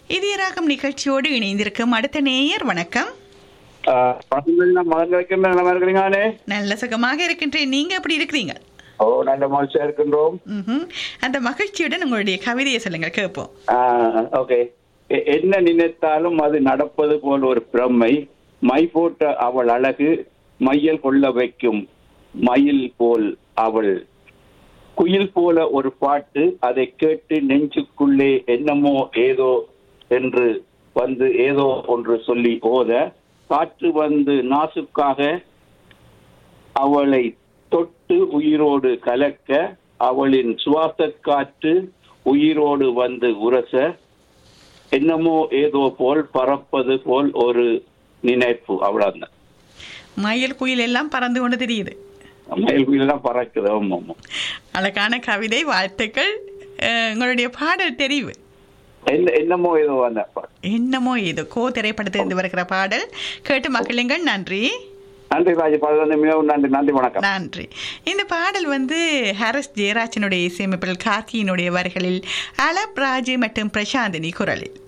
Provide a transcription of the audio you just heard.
இதயராகம் நிகழ்ச்சியோடு இணைந்திருக்கும் அடுத்த நேயர் வணக்கம் ஆஹ் வணக்கங்கள், நான் மகன் இருக்கின்ற நல்லா இருக்கிறீங்களே நல்ல சுகமாக இருக்கின்றேன் நீங்க எப்படி இருக்கிறீங்க ஓ நல்ல மகிழ்ச்சியா இருக்கின்றோம் ம்ஹும். அந்த மகிழ்ச்சியுடன் உங்களுடைய கவிதையை சொல்லுங்க கேட்போம் ஆஹ் ஓகே எ- என்ன நினைத்தாலும் அது நடப்பது போல் ஒரு பிரமை மை போட்ட அவள் அழகு மையல் கொள்ள வைக்கும் மயில் போல் அவள் குயில் போல ஒரு பாட்டு அதை கேட்டு நெஞ்சுக்குள்ளே என்னமோ ஏதோ என்று வந்து ஏதோ ஒன்று சொல்லி ஓத காற்று வந்து நாசுக்காக அவளை தொட்டு உயிரோடு கலக்க அவளின் சுவாச காற்று உயிரோடு வந்து உரச என்னமோ ஏதோ போல் பறப்பது போல் ஒரு நினைப்பு அவ்வளவுதான் மயில் குயில் எல்லாம் பறந்து கொண்டு தெரியுது மயில் குயிலாம் பறக்குது ஆமா ஆமா அழகான கவிதை வாழ்த்துக்கள் அஹ், உங்களுடைய பாடல் தெரிவு என்ன என்னமோ ஏதோ அந்த என்னமோ இது கோ திரைப்படத்திலிருந்து வருகிற பாடல் கேட்டு மகிழுங்கள் நன்றி நன்றி ராஜ பாடல் மிகவும் நன்றி நன்றி வணக்கம் நன்றி இந்த பாடல் வந்து ஹாரிஸ் ஜெயராஜனுடைய இசையமைப்பில் கார்த்தியினுடைய வரிகளில் அலப் ராஜு மற்றும் பிரசாந்தினி குரலில்